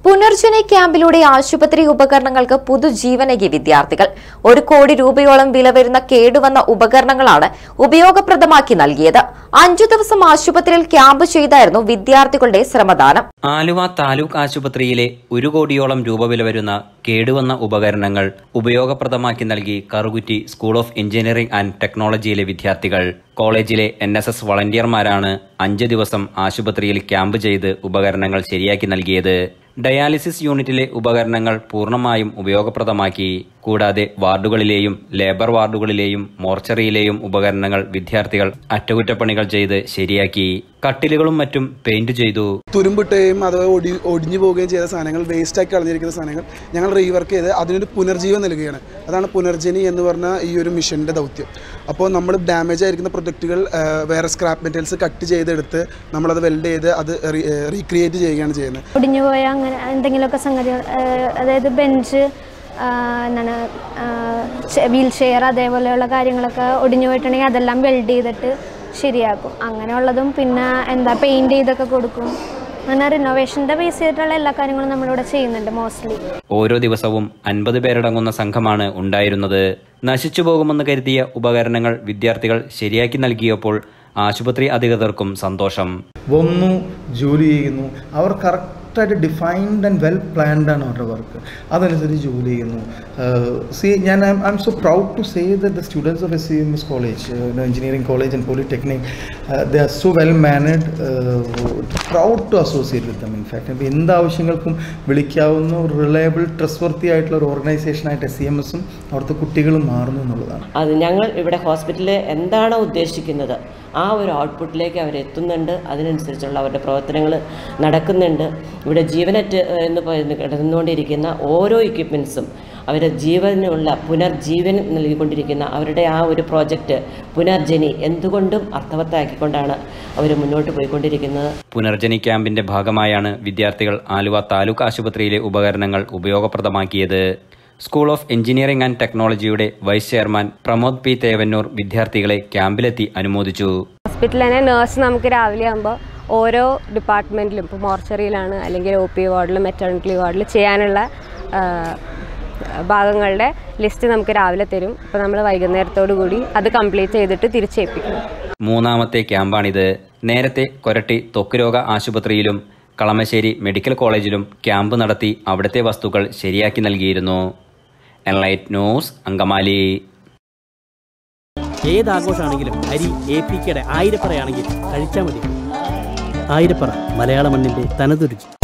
പുനർജനി ക്യാമ്പിലൂടെ ആശുപത്രി ഉപകരണങ്ങൾക്ക് പുതുജീവനകി വിദ്യാർത്ഥികൾ ഒരു കോടി രൂപയോളം വില വരുന്ന കേടുവന്ന ഉപകരണങ്ങളാണ് ഉപയോഗപ്രദമാക്കി നൽകിയത് അഞ്ചു ദിവസം ആശുപത്രിയിൽ ക്യാമ്പ് ചെയ്തായിരുന്നു വിദ്യാർത്ഥികളുടെ ശ്രമദാനം ആലുവ താലൂക്ക് ആശുപത്രിയിലെ ഒരു കോടിയോളം രൂപ വില വരുന്ന കേടുവന്ന ഉപകരണങ്ങൾ ഉപയോഗപ്രദമാക്കി നൽകി Karukutty school of engineering and ടെക്നോളജിയിലെ വിദ്യാർത്ഥികൾ കോളേജിലെ എൻ എസ് എസ് വളണ്ടിയർമാരാണ് അഞ്ച് ദിവസം ആശുപത്രിയിൽ ക്യാമ്പ് ചെയ്ത് ഉപകരണങ്ങൾ ശരിയാക്കി നൽകിയത് ഡയാലിസിസ് യൂണിറ്റിലെ ഉപകരണങ്ങൾ പൂർണ്ണമായും ഉപയോഗപ്രദമാക്കി കൂടാതെ വാർഡുകളിലെയും ലേബർ വാർഡുകളിലെയും മോർച്ചറിയിലെയും ഉപകരണങ്ങൾ വിദ്യാർത്ഥികൾ അറ്റകുറ്റപ്പണികൾ ചെയ്ത് ശരിയാക്കി കട്ടിലുകളും മറ്റും പെയിന്റ് ചെയ്തു തുരുമ്പിട്ടുകയും അഥവാ ഒടി ഒടിഞ്ഞു പോവുകയും ചെയ്ത സാധനങ്ങൾ വേസ്റ്റാക്കി കളഞ്ഞിരിക്കുന്ന സാധനങ്ങൾ ഞങ്ങൾ റീവർക്ക് ചെയ്ത് അതിനൊരു പുനർജീവൻ നൽകുകയാണ് അതാണ് പുനർജനി എന്ന് പറഞ്ഞ ഈ ഒരു മിഷൻ്റെ ദൗത്യം അപ്പോൾ നമ്മൾ ഡാമേജ് ആയിരിക്കുന്ന പ്രൊഡക്റ്റുകൾ വേറെ സ്ക്രാപ്പ് മെറ്റീരിയൽസ് കട്ട് ചെയ്തെടുത്ത് നമ്മളത് വെൽഡ് ചെയ്ത് അത് റീക്രിയേറ്റ് ചെയ്യുകയാണ് ചെയ്യുന്നത് ഒടിഞ്ഞു പോയ അങ്ങനെ എന്തെങ്കിലുമൊക്കെ സംഗതികൾ ആ, അതായത് ബെഞ്ച് ആ, എന്താണ് വീൽ ചെയർ അതേപോലെയുള്ള കാര്യങ്ങളൊക്കെ ഒടിഞ്ഞു പോയിട്ടുണ്ടെങ്കിൽ അതെല്ലാം വെൽഡ് ചെയ്തിട്ട് ശരിയാക്കും അങ്ങനെയുള്ളതും പിന്നെ എന്താ പെയിൻറ് ചെയ്തൊക്കെ കൊടുക്കും അങ്ങനെ റിനോവേഷൻ്റെ ബേസ് ചെയ്തിട്ടുള്ള എല്ലാ കാര്യങ്ങളും നമ്മളിവിടെ ചെയ്യുന്നുണ്ട് മോസ്റ്റ്ലി ഓരോ ദിവസവും അൻപത് പേരടങ്ങുന്ന സംഘമാണ് ഉണ്ടായിരുന്നത് നശിച്ചു പോകുമെന്ന് കരുതിയ ഉപകരണങ്ങൾ വിദ്യാർത്ഥികൾ ശരിയാക്കി നൽകിയപ്പോൾ ആശുപത്രി അധികൃതർക്കും സന്തോഷം വന്നു ജോലി ചെയ്യുന്നു അവർ കറക്റ്റായിട്ട് ഡിഫൈൻഡ് ആൻഡ് വെൽ പ്ലാൻഡ് ആണ് അവരുടെ വർക്ക് അതനുസരിച്ച് ജോലി ചെയ്യുന്നു സി ഞാൻ I am so proud to say the the students of S C M S college engineering college and polytechnic they are so well managed proud to associate with them in fact ഇപ്പോൾ എന്ത് ആവശ്യങ്ങൾക്കും വിളിക്കാവുന്ന ഒരു reliable trust വർത്തി ആയിട്ടുള്ള ഒരു ഓർഗനൈസേഷനായിട്ട് S C M എസും അവിടുത്തെ കുട്ടികളും മാറുന്നു എന്നുള്ളതാണ് അത് ഞങ്ങൾ ഇവിടെ ഹോസ്പിറ്റലിൽ എന്താണോ ഉദ്ദേശിക്കുന്നത് ആ ഒരു ഔട്ട്പുട്ടിലേക്ക് അവരെത്തുന്നുണ്ട് അതിനനുസരിച്ചുള്ള അവരുടെ പ്രവർത്തനങ്ങൾ നടക്കുന്നുണ്ട് ഇവിടെ ജീവനറ്റ് എന്ന് പറയുന്ന കിടന്നുകൊണ്ടിരിക്കുന്ന ഓരോ എക്യുപ്മെൻസും അവരുടെ ജീവനുള്ള പുനർജീവൻ നൽകിക്കൊണ്ടിരിക്കുന്ന അവരുടെ ആ ഒരു പ്രോജക്റ്റ് പുനർജനി എന്തുകൊണ്ടും അർത്ഥവത്താക്കിക്കൊണ്ടാണ് അവർ മുന്നോട്ട് പോയിക്കൊണ്ടിരിക്കുന്നത് പുനർജനി ക്യാമ്പിന്റെ ഭാഗമായാണ് വിദ്യാർത്ഥികൾ ആലുവ താലൂക്ക് ആശുപത്രിയിലെ ഉപകരണങ്ങൾ ഉപയോഗപ്രദമാക്കിയത് സ്കൂൾ ഓഫ് എഞ്ചിനീയറിംഗ് ആൻഡ് ടെക്നോളജിയുടെ vice chairman Pramod P Thevannoor വിദ്യാർത്ഥികളെ ക്യാമ്പിലെത്തി അനുമോദിച്ചു ഹോസ്പിറ്റലിൽ തന്നെ നേഴ്സ് നമുക്ക് രാവിലെ ആകുമ്പോൾ ഓരോ ഡിപ്പാർട്ട്മെൻറ്റിലും ഇപ്പോൾ മോർച്ചറിയിലാണ് അല്ലെങ്കിൽ ഒ പി വാർഡിലും മെറ്റേണിറ്റി വാർഡിൽ ചെയ്യാനുള്ള ആ, ഭാഗങ്ങളുടെ ലിസ്റ്റ് നമുക്ക് രാവിലെ തരും അപ്പോൾ നമ്മൾ വൈകുന്നേരത്തോടു കൂടി അത് കംപ്ലീറ്റ് ചെയ്തിട്ട് തിരിച്ചേൽപ്പിക്കും മൂന്നാമത്തെ ക്യാമ്പാണിത് നേരത്തെ കൊരട്ടി ത്വക്ക് ആശുപത്രിയിലും കളമശ്ശേരി മെഡിക്കൽ കോളേജിലും ക്യാമ്പ് നടത്തി അവിടുത്തെ വസ്തുക്കൾ ശരിയാക്കി നൽകിയിരുന്നു എൻലൈറ്റ് ന്യൂസ് അങ്കമാലി ഏത് ആഘോഷമാണെങ്കിലും അരി എ പി കെയുടെ ആയിരപ്പറയാണെങ്കിൽ കഴിച്ചാൽ മതി ആയിരപ്പറ മലയാള മണ്ണിന്റെ തനതുരുചി